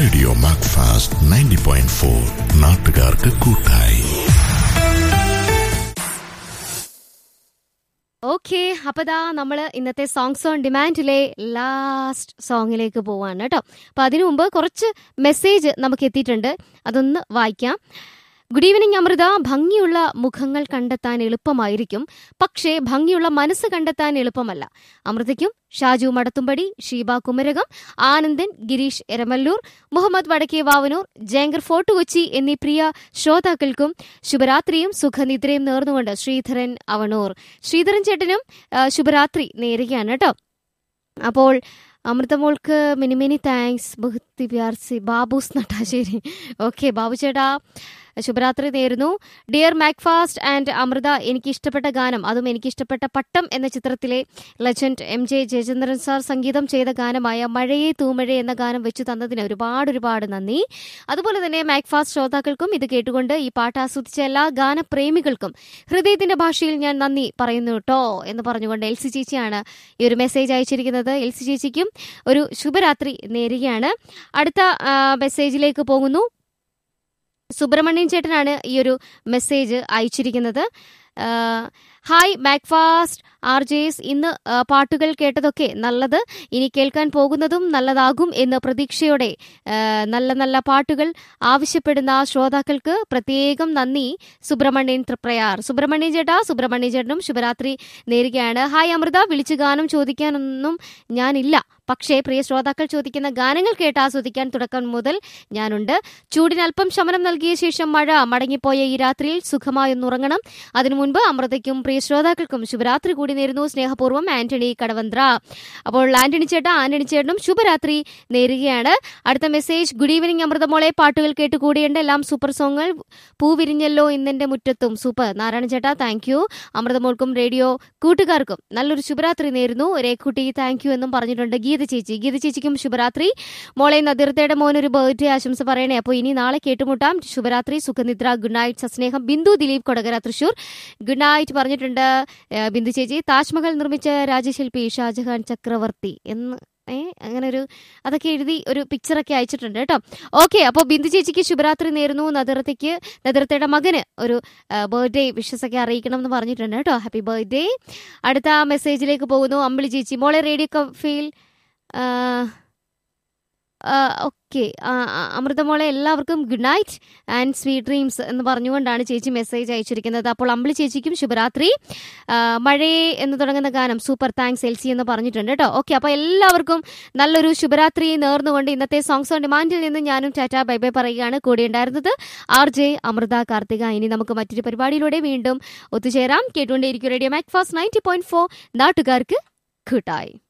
radio Macfast ninety point four നാട്ടുകാർക്ക് കൂട്ടായി okay അപ്പൊ ദാ നമ്മള് ഇന്നത്തെ സോങ്സ് ഓൺ ഡിമാൻഡിലെ ലാസ്റ്റ് സോങ്ങിലേക്ക് പോവാണ് കേട്ടോ അപ്പൊ അതിനു മുമ്പ് കുറച്ച് മെസ്സേജ് നമുക്ക് എത്തിയിട്ടുണ്ട് അതൊന്ന് വായിക്കാം ഗുഡ് ഈവനിങ് അമൃത ഭംഗിയുള്ള മുഖങ്ങൾ കണ്ടെത്താൻ എളുപ്പമായിരിക്കും പക്ഷേ ഭംഗിയുള്ള മനസ്സ് കണ്ടെത്താൻ എളുപ്പമല്ല അമൃതയ്ക്കും ഷാജു മടത്തുംപടി ഷീബ കുമരകം ആനന്ദൻ ഗിരീഷ് എരമല്ലൂർ മുഹമ്മദ് വടക്കേ വാവനൂർ ജേങ്കർ ഫോർട്ട് കൊച്ചി എന്നീ പ്രിയ ശ്രോതാക്കൾക്കും ശുഭരാത്രിയും സുഖനിദ്രയും നേർന്നുകൊണ്ട് ശ്രീധരൻ അവണൂർ ശ്രീധരൻ ചേട്ടനും ആ, ശുഭരാത്രി നേരുകയാണ് കേട്ടോ അപ്പോൾ അമൃതമോൾക്ക് മിനി മിനി താങ്ക്സ് ബഹുത്തി പ്യാർ സി ബാബൂസ് നട്ടാശ്ശേരി ഓക്കെ ബാബു ചേട്ടാ ശുഭരാത്രി നേരുന്നു ഡിയർ മാക്ഫാസ്റ്റ് ആൻഡ് അമൃത എനിക്ക് ഇഷ്ടപ്പെട്ട ഗാനം അതും എനിക്ക് ഇഷ്ടപ്പെട്ട പട്ടം എന്ന ചിത്രത്തിലെ legend M J Jayachandran sir സംഗീതം ചെയ്ത ഗാനമായ മഴയെ തൂമഴയെ എന്ന ഗാനം വെച്ചു തന്നതിന് ഒരുപാട് ഒരുപാട് നന്ദി അതുപോലെ തന്നെ മാക്ഫാസ്റ്റ് ശ്രോതാക്കൾക്കും ഇത് കേട്ടുകൊണ്ട് ഈ പാട്ട് ആസ്വദിച്ച എല്ലാ ഗാനപ്രേമികൾക്കും ഹൃദയത്തിന്റെ ഭാഷയിൽ ഞാൻ നന്ദി പറയുന്നു കേട്ടോ എന്ന് പറഞ്ഞുകൊണ്ട് എൽ സി ചേച്ചിയാണ് ഈ ഒരു മെസ്സേജ് അയച്ചിരിക്കുന്നത് എൽ സി ചേച്ചിക്കും ഒരു ശുഭരാത്രി നേരുകയാണ് അടുത്ത ആ, മെസ്സേജിലേക്ക് പോകുന്നു സുബ്രഹ്മണ്യൻ ചേട്ടനാണ് ഈ ഒരു മെസ്സേജ് അയച്ചിരിക്കുന്നത് ആ, ഹായ് ബാക്ക്ഫാസ്റ്റ് ആർ ജെസ് ഇന്ന് ആ, പാട്ടുകൾ കേട്ടതൊക്കെ നല്ലത് ഇനി കേൾക്കാൻ പോകുന്നതും നല്ലതാകും എന്ന് പ്രതീക്ഷയോടെ ആ, നല്ല നല്ല പാട്ടുകൾ ആവശ്യപ്പെടുന്ന ശ്രോതാക്കൾക്ക് പ്രത്യേകം നന്ദി സുബ്രഹ്മണ്യൻ തൃപ്രയാർ സുബ്രഹ്മണ്യൻ ചേട്ടാ സുബ്രഹ്മണ്യൻ ചേട്ടനും ശുഭരാത്രി നേരുകയാണ് ഹായ് അമൃത വിളിച്ചു ഗാനം ചോദിക്കാനൊന്നും ഞാനില്ല പക്ഷേ പ്രിയ ശ്രോതാക്കൾ ചോദിക്കുന്ന ഗാനങ്ങൾ കേട്ട് ആസ്വദിക്കാൻ തുടക്കം മുതൽ ഞാനുണ്ട് ചൂടിന് അല്പം ശമനം നൽകിയ ശേഷം മഴ മടങ്ങിപ്പോയ ഈ രാത്രിയിൽ സുഖമായൊന്നുറങ്ങണം അതിനു മുൻപ് അമൃതയ്ക്കും പ്രിയ ശ്രോതാക്കൾക്കും ശുഭരാത്രി കൂടി നേരുന്നു സ്നേഹപൂർവ്വം ആന്റണി കടവന്ത്ര അപ്പോൾ ആന്റണി ചേട്ടാ ആന്റണി ചേട്ടനും ശുഭരാത്രി നേരുകയാണ് അടുത്ത മെസ്സേജ് ഗുഡ് ഈവനിങ് അമൃതമോളെ പാട്ടുകൾ കേട്ട് കൂടിയുണ്ട് എല്ലാം സൂപ്പർ സോങ്ങുകൾ പൂവിരിഞ്ഞല്ലോ ഇന്നെന്റെ മുറ്റത്തും സൂപ്പർ നാരായണ ചേട്ടാ താങ്ക് യു അമൃതമോൾക്കും റേഡിയോ കൂട്ടുകാർക്കും നല്ലൊരു ശുഭരാത്രി നേരുന്നു രേഖുട്ടി താങ്ക് യു എന്നും പറഞ്ഞിട്ടുണ്ട് ഗീത ചേച്ചി ഗീത ചേച്ചിക്കും ശുഭരാത്രി മോളെ നദിർത്തയുടെ മോനൊരു ബർത്ത്ഡേ ആശംസ പറയണേ അപ്പോൾ ഇനി നാളെ കേട്ടുമുട്ടാം ശുഭരാത്രി സുഖനിദ്ര ഗുഡ് നൈറ്റ് സസ്നേഹം ബിന്ദു ദിലീപ് കൊടകര തൃശൂർ ഗുഡ് നൈറ്റ് പറഞ്ഞിട്ടുണ്ട് ഏഹ് ബിന്ദു ചേച്ചി താജ്മഹൽ നിർമ്മിച്ച രാജശില്പി ഷാജഹാൻ ചക്രവർത്തി എന്ന് ഏ അങ്ങനെ ഒരു അതൊക്കെ എഴുതി ഒരു പിക്ചറൊക്കെ അയച്ചിട്ടുണ്ട് കേട്ടോ ഓക്കെ അപ്പോൾ ബിന്ദു ചേച്ചിക്ക് ശുഭരാത്രി നേരുന്നു നദിർത്തയ്ക്ക് നദിർത്തയുടെ മകന് ഒരു ബർത്ത്ഡേ വിഷസ് ഒക്കെ അറിയിക്കണം എന്ന് പറഞ്ഞിട്ടുണ്ട് കേട്ടോ ഹാപ്പി ബർത്ത്ഡേ അടുത്ത മെസ്സേജിലേക്ക് പോകുന്നു അമ്പിളി ചേച്ചി മോളെ റേഡിയോ കഫയിൽ ഓക്കെ അമൃതമോളെ എല്ലാവർക്കും good night and sweet dreams എന്ന് പറഞ്ഞുകൊണ്ടാണ് ചേച്ചി മെസ്സേജ് അയച്ചിരിക്കുന്നത് അപ്പോൾ അമ്പിളി ചേച്ചിക്കും ശുഭരാത്രി ആ, മഴയെ എന്ന് തുടങ്ങുന്ന ഗാനം സൂപ്പർ താങ്ക്സ് എൽസി എന്ന് പറഞ്ഞിട്ടുണ്ട് കേട്ടോ ഓക്കെ അപ്പോൾ എല്ലാവർക്കും നല്ലൊരു ശുഭരാത്രി നേർന്നുകൊണ്ട് ഇന്നത്തെ സോങ്സ് ഓൺ ഡിമാൻഡിൽ നിന്ന് ഞാനും ടാറ്റ ബൈ ബൈ പറയുകയാണ് കൂടെ ഉണ്ടായിരുന്നത് ആർ ജെ അമൃത കാർത്തിക ഇനി നമുക്ക് മറ്റൊരു പരിപാടിയിലൂടെ വീണ്ടും ഒത്തുചേരാം കേട്ടുകൊണ്ടേയിരിക്കും radio Macfast ninety point four നാട്ടുകാർക്ക് കൂട്ടായി